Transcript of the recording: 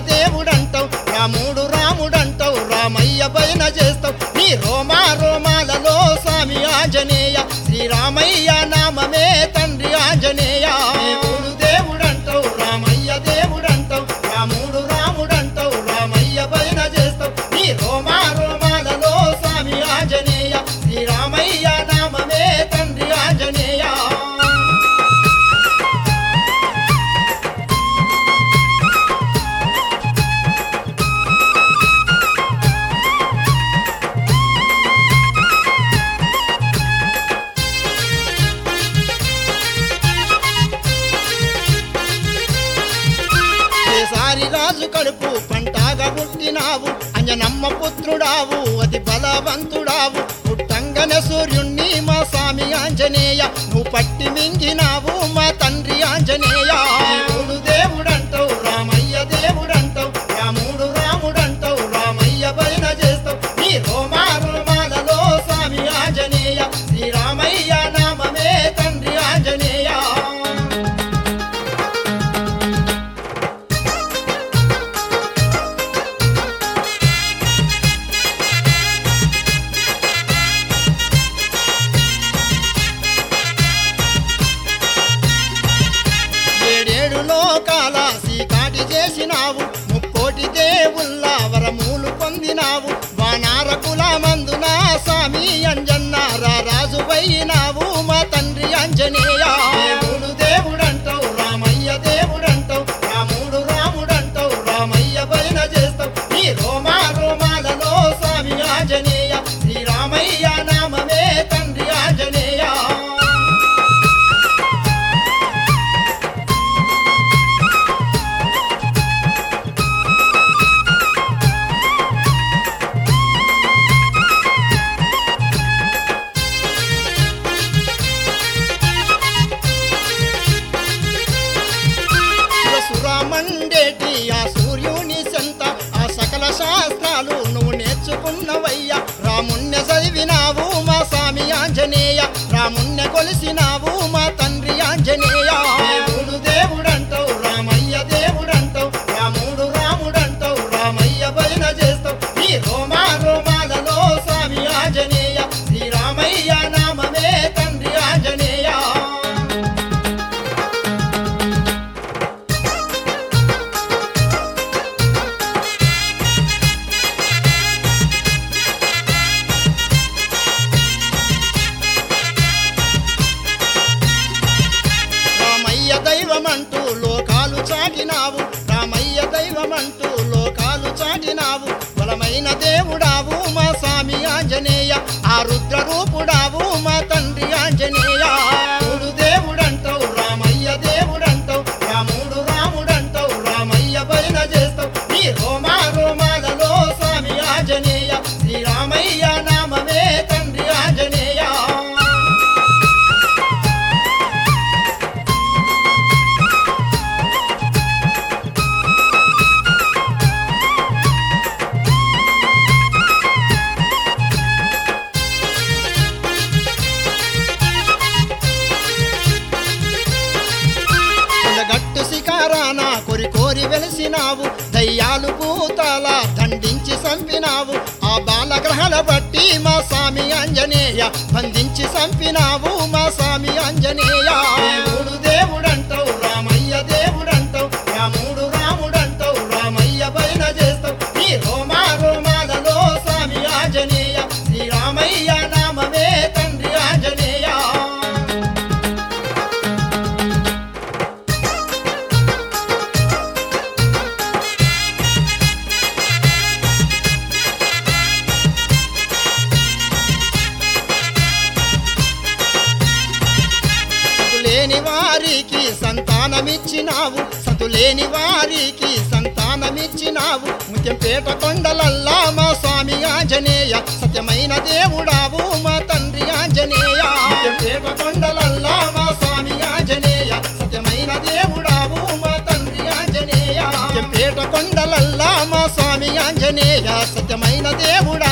దేవుడంటావు రాముడు రాముడంటావు రామయ్య పైన చేస్తావు నీ రోమా రోమాలలో స్వామి ఆంజనేయ శ్రీరామయ్య నామమే తండ్రి ఆంజనేయ దేవుడు దేవుడంటావు రామయ్య దేవుడంటావు రాముడు రాముడంటావు రామయ్య పైన చేస్తావు నీ రోమా రోమాలలో స్వామి ఆంజనేయ శ్రీరామయ్య నామమే తండ్రి ఆంజనేయ కేసారి రాజు కడుపు పంటాగా పుట్టినావు అంజనమ్మ పుత్రుడావు అతి బలవంతుడావు పుట్టంగన సూర్యుణ్ణి మా స్వామి ఆంజనేయ నువ్వు పట్టి మింగినావు మా తండ్రి ఆంజనేయ దేవుడు దేవుడంటావు రామయ్య దేవుడంటావు రాముడు రాముడంటావు రామయ్య పైన చేస్తావు నీ రోమా రోమాలలో స్వామి ఆంజనేయ శ్రీరామయ్య నామమే తండ్రి ఆంజనేయ ఏడేడు లోకాల సీకాటి చేసినావు ముక్కోటి దేవుళ్ళ వరములు పొందినావు వానార కుల మందున స్వామి అంజన్న రాజు పోయినావు మా తండ్రి అంజనేయ దేవుడు దేవుడంటావు రామయ్య దేవుడంటావు రాముడు రాముడంటావు రామయ్య పైన చేస్తావు ఈ రోమా రోమాలలో స్వామి ఆంజనేయ శ్రీరామయ్య నామమే తండ్రి ఆంజనేయ సురామండేటి ఆ సూర్యుని సెంత ఆ సకల శాస్త్రాలు నువ్వు నేర్చుకున్నవయ్యా రాముణ్ణె చదివినావు మా స్వామి ఆంజనేయ రాముణ్ణె కొలిసినావు మా తండ్రి ఆంజనేయ దేవుడు దేవుడంటావు రామయ్య దేవుడంటావు రాముడు రాముడంటావు రామయ్య పైన చేస్తావు ఈ రోమా రోమాలలో స్వామి ఆంజనేయ శ్రీరామయ్య నామమే తండ్రి ఆంజనేయ రామయ్య దైవమంటూ లోకాలు చాటినావు రామయ్య దైవమంటూ లోకాలు చాటినావు బలమైన దేవుడావు మా స్వామి ఆంజనేయ ఆ రుద్ర రూపుడావు మా తండ్రి ఆంజనేయ దేవుడు దేవుడంటావు రామయ్య దేవుడంటావు రాముడు రాముడంటావు రామయ్య పైన చేస్తావు ఈ రోమా రోమాలలో స్వామి ఆంజనేయ శ్రీరామయ్య నామమే తండ్రి ఆంజనేయ గట్టు శిఖరాన కొరి కోరి వెలిసినావు దయ్యాలు భూతాల దండించి చంపినావు ఆ బాలగ్రహాల బట్టి మా స్వామి ఆంజనేయ బంధించి చంపినావు మా స్వామి ఆంజనేయ దేవుడు దేవుడంటావు రామయ్య దేవుడంటావు రాముడు రాముడంటావు రామయ్య పైన చేస్తావు ఈ రోమా రోమాలలో స్వామి ఆంజనేయ శ్రీరామయ్య నామమే తండ్రి ఆంజనేయ సతులేని వారికి సంతానమిచ్చినావు సతులేని వారికి సంతానమిచ్చినావు ముత్యంపేట కొండలల్లా మా స్వామి ఆంజనేయ సత్యమైన దేవుడావు మా తండ్రి ఆంజనేయ ముత్యంపేట కొండలల్లా మా స్వామి ఆంజనేయ సత్యమైన దేవుడావు మా తండ్రి ఆంజనేయ ముత్యంపేట కొండలల్లా మా స్వామి ఆంజనేయ సత్యమైన దేవుడా